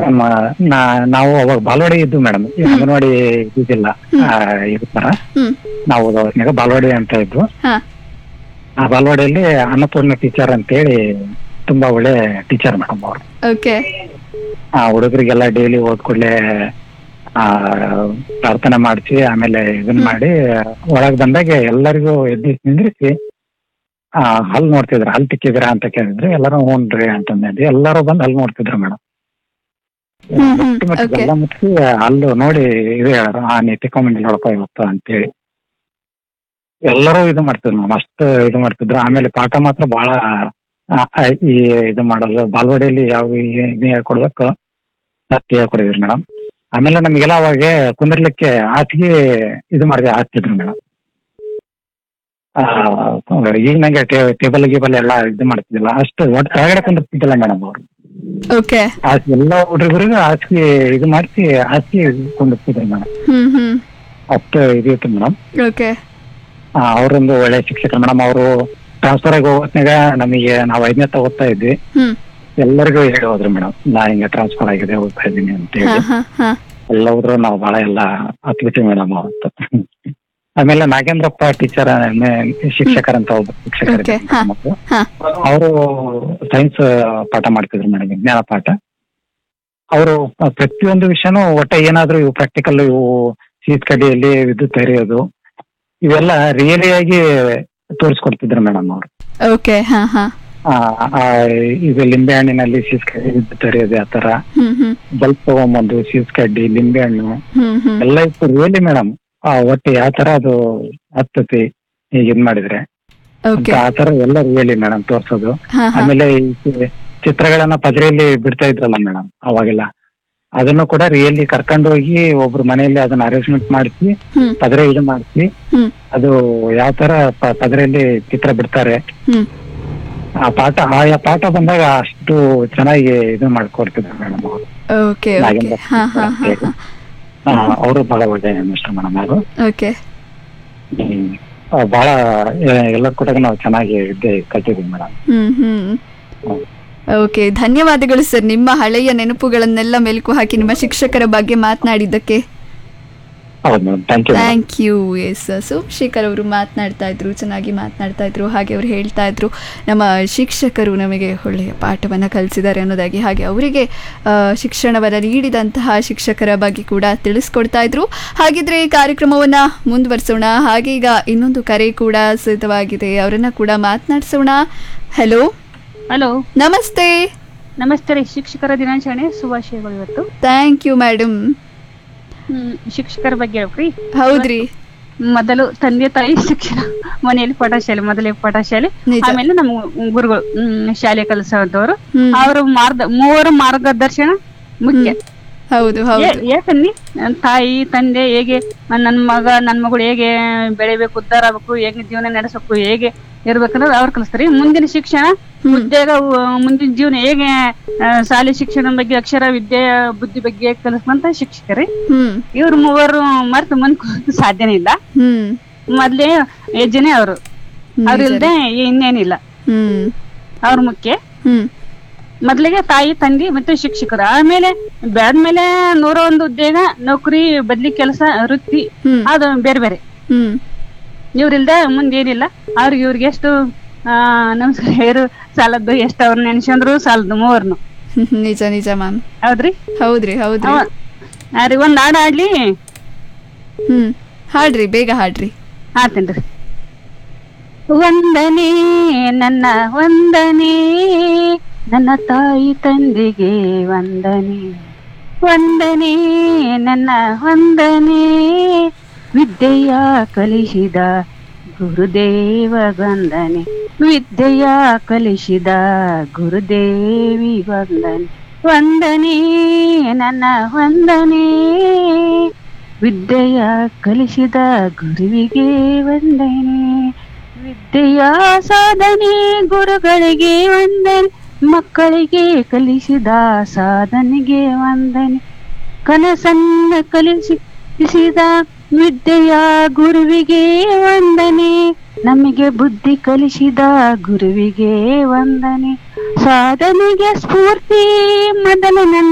ನಮ್ಮ ನಾ- ನಾವು ಅವಾಗ ಬಾಲ್ವಾಡಿ ಇದ್ದು ಮೇಡಮ್ ಈ ಅಂಗನವಾಡಿ ಇದ್ದಿದ್ದಿಲ್ಲ ಆ, ಇರ್ತಾರ ಹ್ಮ್ ನಾವು ಅವಾಗ ಬಾಲ್ವಾಡಿ ಅಂತ ಇದ್ವು ಹಾ ಆ ಬಾಲ್ವಾಡಿಯಲ್ಲಿ ಅನ್ನಪೂರ್ಣ ಟೀಚರ್ ಅಂತೇಳಿ ತುಂಬಾ ಒಳ್ಳೆ ಟೀಚರ್ ಮೇಡಮ್ ಅವರು ಓಕೆ ಆ ಹುಡುಗರಿಗೆಲ್ಲ ಡೈಲಿ ಓದ್ಕೊಡ್ಲೆ ಆ ಪ್ರಾರ್ಥನೆ ಮಾಡಿಸಿ ಆಮೇಲೆ ಇದನ್ನ ಮಾಡಿ ಒಳಗ್ ಬಂದಾಗ ಎಲ್ಲರಿಗೂ ಎದ್ದು ನಿಂದ್ರಿಸಿ ಆ ಹಲ್ ನೋಡ್ತಿದ್ರು ಹಲ್ ತಿಕ್ಕಿದ್ರ ಅಂತ ಕೇಳಿದ್ರೆ ಎಲ್ಲರೂ ಹ್ಞೂನ್ರಿ ಅಂತಂದಿದ್ವಿ ಎಲ್ಲರೂ ಬಂದು ಹಲ್ ನೋಡ್ತಿದ್ರು ಮೇಡಮ್ ಹ್ಮ್, ಹ್ಮ್, okay. ಎಲ್ಲ ಮುಚ್ಚಿ ಹಲ್ಲು ನೋಡಿ ಇದು ಹೇಳೋರು ಆ ನೀ ತಿಕ್ಕೊಂಬಂದಿಲ್ಲ ನೋಡಪ್ಪ ಇವತ್ತು ಅಂತೇಳಿ ಎಲ್ಲರೂ ಇದು ಮಾಡ್ತಿದ್ರು ಮೇಡಮ್ ಅಷ್ಟು ಇದು ಮಾಡ್ತಿದ್ರು ಆಮೇಲೆ ಪಾಠ ಮಾತ್ರ ಬಹಳ ಆ, ಆ, ಈ ಇದು ಮಾಡೋದು ಬಾಲ್ವಾಡಿಯಲ್ಲಿ ಯಾವ ಇದು ಹೇಳ್ಕೊಡ್ಬೇಕು ಸತ್ಯ ಹೇಳ್ಕೊಡಿದ್ರು ಮೇಡಮ್ ಆಮೇಲೆ ನಮಗೆಲ್ಲ ಅವಾಗ ಕುಂದಿರ್ಲಿಕ್ಕೆ ಹಾಸಿಗೆ ಇದು ಮಾಡಿದೆ ಹಾಕ್ತಿದ್ರು ಮೇಡಮ್ ಈಗ ನಂಗೆ ಟೇಬಲ್ ಗೀಬಲ್ ಎಲ್ಲ ಇದು ಮಾಡ್ತಿದ್ದಿಲ್ಲ ಅಷ್ಟು ಒಟ್ಟು ಕೆಳಗಡೆ ಕುಂದಿರ್ತಿದ್ದಿಲ್ಲ ಮೇಡಮ್ ಅವರು ಓಕೆ ಹಾಸಿಗೆ ಎಲ್ಲ ಹುಡುಗರಿಗೂ ಹಾಸಿಗೆ ಇದು ಮಾಡಿಸಿ ಹಾಸಿಗೆ ಕುಂದಿರ್ತಿದ್ರು ಮೇಡಮ್ ಹ್ಮ್ ಹ್ಮ್ ಅಷ್ಟು ಇದು ಇತ್ತು ಮೇಡಮ್ ಓಕೆ ಅವರೊಂದು ಒಳ್ಳೆ ಶಿಕ್ಷಕರು ಮೇಡಮ್ ಅವರು ಟ್ರಾನ್ಸ್ಫರ್ ಆಗಿ ಹೋಗೋತ್ನಾಗ ನಮಗೆ ನಾವು ಐದನೇ ಓದ್ತಾ ಇದ್ವಿ ಹ್ಮ್ ಎಲ್ಲರಿಗೂ ಹೇಳಿ ಹೋದ್ರು ಮೇಡಮ್ ನಾ ಹಿಂಗೆ ಟ್ರಾನ್ಸ್ಫರ್ ಆಗಿದೆ ಹೋಗ್ತಾ ಇದ್ದೀನಿ ಅಂತ ಹಾ ಹೇಳಿ ಹಾ ಹಾ ಎಲ್ಲ ಹೋದ್ರು ನಾವು ಬಹಳ ಎಲ್ಲ ಹತ್ಬಿಟ್ಟಿವಿ ಮೇಡಮ್ ಅವತ್ತು ಆಮೇಲೆ ನಾಗೇಂದ್ರಪ್ಪ ಟೀಚರ್ ಶಿಕ್ಷಕರಂತ ಒಬ್ಬ ಶಿಕ್ಷಕರು Okay, ಹಾ. ಹಾ ಅವರು ಸೈನ್ಸ್ ಪಾಠ ಮಾಡ್ತಿದ್ರು ಮೇಡಮ್ ವಿಜ್ಞಾನ ಪಾಠ ಅವರು ಪ್ರತಿಯೊಂದು ವಿಷಯನೂ ಒಟ್ಟ ಏನಾದ್ರೂ ಇವು ಪ್ರಾಕ್ಟಿಕಲ್ ಇವು ಶೀತ್ ಕಡ್ಡಿಯಲ್ಲಿ ವಿದ್ಯುತ್ ಹರಿಯೋದು ಇವೆಲ್ಲ ರಿಯಲಿ ಆಗಿ ತೋರಿಸ್ಕೊಡ್ತಿದ್ರು ಮೇಡಮ್ ಅವರು ಓಕೆ ಹಾ ಹಾ ಇದು ಲಿಂಬೆ ಹಣ್ಣಿನಲ್ಲಿ ಶೀಸ್ ಕಡ್ಡಿ ವಿದ್ಯುತ್ ಹರಿಯೋದು ಆ ತರ ಹ್ಮ್ ಹ್ಮ್ ಬಲ್ಬ್ ತಗೊಂಬಂದು ಶೀಸ್ ಕಡ್ಡಿ ಲಿಂಬೆ ಹಣ್ಣು ಹ್ಮ್ ಹ್ಮ್ ಎಲ್ಲ ಇತ್ತು ರಿಯಲಿ ಮೇಡಮ್ ಒಟ್ಟು ಯಾವ ತರ ಅದು ಹತ್ತತಿ ಈಗ ಇದ್ ಮಾಡಿದ್ರೆ ಅಂತ ಓಕೆ ಆ ತರ ಎಲ್ಲ ರಿಯಲಿ ಮೇಡಮ್ ತೋರ್ಸೋದು ಹಾ ಹಾ ಆಮೇಲೆ ಈ ಚಿ- ಚಿತ್ರಗಳನ್ನ ಪದರಿಯಲ್ಲಿ ಬಿಡ್ತಾ ಇದ್ರಲ್ಲ ಮೇಡಮ್ ಅವಾಗೆಲ್ಲ ಅದನ್ನು ಕೂಡ ರಿಯಲಿ ಕರ್ಕೊಂಡು ಹೋಗಿ ಒಬ್ರು ಮನೆಯಲ್ಲಿ ಅದನ್ನ ಅರೇಂಜ್ಮೆಂಟ್ ಮಾಡಿಸಿ ಹ್ಮ್ ಪದರೆ ಇದು ಮಾಡಿಸಿ ಹ್ಮ್ ಅದು ಯಾವ ತರ ಪ- ಪದರಿಯಲ್ಲಿ ಚಿತ್ರ ಬಿಡ್ತಾರೆ ಹ್ಮ್ ಆ ಪಾಠ ಆಯಾ ಪಾಠ ಬಂದಾಗ ಅಷ್ಟು ಚೆನ್ನಾಗಿ ಇದು ಮಾಡ್ಕೊಡ್ತಿದ್ರು ಮೇಡಮ್ ಅವರು ಓಕೆ ಓಕೆ ನಾಗೇಂದ್ರ ಹಾ ಹಾ ಹಾ ಹಾ ಅವರು ಬಹಳ ಒಳ್ಳೆ ಮಿಸ್ಟರ್ ಮೇಡಮ್ ಅವರು ಓಕೆ ಹ್ಮ್. ಆ, ಬಹಳ ಎ- ಎಲ್ಲರ ಕೂಡ ನಾವು ಚೆನ್ನಾಗಿ ವಿದ್ಯೆ ಕಲ್ತಿದ್ವಿ ಮೇಡಮ್ ಹ್ಮ್ ಹ್ಮ್ ಓಕೆ ಧನ್ಯವಾದಗಳು ಸರ್ ನಿಮ್ಮ ಹಳೆಯ ನೆನಪುಗಳನ್ನೆಲ್ಲ ಮೆಲುಕು ಹಾಕಿ ನಿಮ್ಮ ಶಿಕ್ಷಕರ ಬಗ್ಗೆ ಮಾತನಾಡಿದ್ದಕ್ಕೆ ಹೌದು madam thank you thank you S Somashekar ಅವರು ಮಾತನಾಡ್ತಾ ಇದ್ರು ಚೆನ್ನಾಗಿ ಮಾತನಾಡ್ತಾ ಇದ್ರು ಹಾಗೆ ಅವರು ಹೇಳ್ತಾ ಇದ್ರು ನಮ್ಮ ಶಿಕ್ಷಕರು ನಮಗೆ ಒಳ್ಳೆಯ ಪಾಠವನ್ನು ಕಲಿಸಿದ್ದಾರೆ ಅನ್ನೋದಾಗಿ ಹಾಗೆ ಅವರಿಗೆ ಆ, ಶಿಕ್ಷಣವನ್ನು ನೀಡಿದಂತಹ ಶಿಕ್ಷಕರ ಬಗ್ಗೆ ಕೂಡ ತಿಳಿಸ್ಕೊಡ್ತಾ ಇದ್ರು ಹಾಗಿದ್ರೆ ಈ ಕಾರ್ಯಕ್ರಮವನ್ನು ಮುಂದುವರಿಸೋಣ ಹಾಗೆ ಈಗ ಇನ್ನೊಂದು ಕರೆ ಕೂಡ ಸಿದ್ಧವಾಗಿದೆ ಅವರನ್ನ ಕೂಡ ಮಾತನಾಡಿಸೋಣ ಹಲೋ ಹಲೋ ನಮಸ್ತೆ ನಮಸ್ತೆ ರೀ ಶಿಕ್ಷಕರ ದಿನಾಚರಣೆ ಶುಭಾಶಯಗಳು ಇವತ್ತು ಥ್ಯಾಂಕ್ ಯು ಮೇಡಮ್ ಹ್ಮ್, ಶಿಕ್ಷಕರ ಬಗ್ಗೆ ಹೇಳ್ರಿ ಹೌದ್ರಿ ಮೊದಲು ತಂದೆ ತಾಯಿ ಶಿಕ್ಷಣ ಮನೆಯಲ್ಲಿ ಪಾಠಶಾಲೆ ಮೊದಲೇ ಪಾಠಶಾಲೆ ನಿಜ. ಆಮೇಲೆ ನಮ್ಮ ಗುರುಗಳು ಹ್ಮ್, ಶಾಲೆ ಕಲಿಸುವಂತವ್ರು ಹ್ಮ್. ಅವರ ಮಾರ್ಗ ಮೂವರ ಮಾರ್ಗದರ್ಶನ ಮುಖ್ಯ ಹೌದು ಯಾ- ಹೌದು ಯಾಕಂದ್ರೆ ನನ್ ತಾಯಿ ತಂದೆ ಹೇಗೆ ನನ್ ಮಗ ನನ್ ಮಗಳು ಹೇಗೆ ಬೆಳಿಬೇಕು ಉದ್ಧಾರ ಆಗ್ಬೇಕು ಹೇಗೆ ಜೀವನ ನಡೆಸಬೇಕು ಹೇಗೆ ಇರ್ಬೇಕನ್ನೋದು ಅವ್ರು ಕಲಿಸ್ತಾರೆ ಮುಂದಿನ ಶಿಕ್ಷಣ ಉದ್ಯೋಗ ಉ- ಮುಂದಿನ ಜೀವನ ಹೇಗೆ ಆ, ಶಾಲೆ ಶಿಕ್ಷಣ ಬಗ್ಗೆ ಅಕ್ಷರ ವಿದ್ಯೆ ಬುದ್ಧಿ ಬಗ್ಗೆ ಕಲಿಸುವಂತ ಶಿಕ್ಷಕರೇ ಹ್ಮ್ ಇವ್ರು ಮೂವರು ಮರ್ತು ಮುಂದ್ ಸಾಧ್ಯನೇ ಇಲ್ಲ ಹ್ಮ್ ಮೊದ್ಲೇ ಹೆಜ್ಜೆನೆ ಅವರು ಹ್ಮ್, ಅವ್ರಿಲ್ದೆ ಇನ್ನೇನಿಲ್ಲ ಹ್ಮ್ ಅವ್ರ ಮುಖ್ಯ ಹ್ಮ್ ಮೊದ್ಲಿಗೆ ತಾಯಿ ತಂದೆ ಮತ್ತೆ ಶಿಕ್ಷಕರು ಆಮೇಲೆ ಬೆಳೆದ್ಮೇಲೆ ನೂರ ಒಂದು ಉದ್ಯೋಗ ನೌಕರಿ ಬದ್ಲಿ ಕೆಲಸ ವೃತ್ತಿ ಹ್ಮ್ ಅದು ಬೇರೆ ಬೇರೆ ಹ್ಮ್ ಇವ್ರಿಲ್ದ ಮುಂದೆ ಏನಿಲ್ಲ ಅವ್ರಿಗೆ ಇವ್ರಿಗೆ ಎಷ್ಟು ಆ ನಮಸ್ಕಾರ ಹೇರು ಸಾಲದ್ದು ಎಷ್ಟು ಅವ್ರ ನೆನ್ಸ್ಕೊಂಡ್ರು ಸಾಲದ್ದು ಮೂವರ್ನು ನಿಜ ನಿಜ ಮ್ಯಾಮ್ ಹೌದ್ರಿ ಹೌದ್ರಿ ಹೌದ್ರಿ ಅವ ರೀ ಒಂದ್ ಹಾಡ್ ಆಡ್ಲಿ ಹ್ಮ್ ಹಾಡ್ರಿ ಬೇಗ ಹಾಡ್ರಿ ಆತೇನ್ರಿ ವಂದನೆ ನನ್ನ ವಂದನೆ ನನ್ನ ತಾಯಿ ತಂದೆಗೆ ವಂದನೆ ವಂದನೆ ನನ್ನ ವಂದನೆ ವಿದ್ಯೆಯ ಕಲಿಸಿದ ಗುರುದೇವ ವಂದನೆ ವಿದ್ಯೆಯ ಕಲಿಸಿದ ಗುರುದೇವಿ ವಂದನೆ ವಂದನೆ ನನ್ನ ವಂದನೆ ವಿದ್ಯೆಯ ಕಲಿಸಿದ ಗುರುವಿಗೆ ವಂದನೆ ವಿದ್ಯೆಯ ಸಾಧನೆ ಗುರುಗಳಿಗೆ ವಂದನೆ ಮಕ್ಕಳಿಗೆ ಕಲಿಸಿದ ಸಾಧನೆಗೆ ವಂದನೆ ಕನಸನ್ನ ಕಲಿಸಿದ ವಿದ್ಯೆಯ ಗುರುವಿಗೆ ವಂದನೆ ನಮಗೆ ಬುದ್ಧಿ ಕಲಿಸಿದ ಗುರುವಿಗೆ ವಂದನೆ ಸಾಧನೆಗೆ ಸ್ಫೂರ್ತಿ ಮೊದಲು ನನ್ನ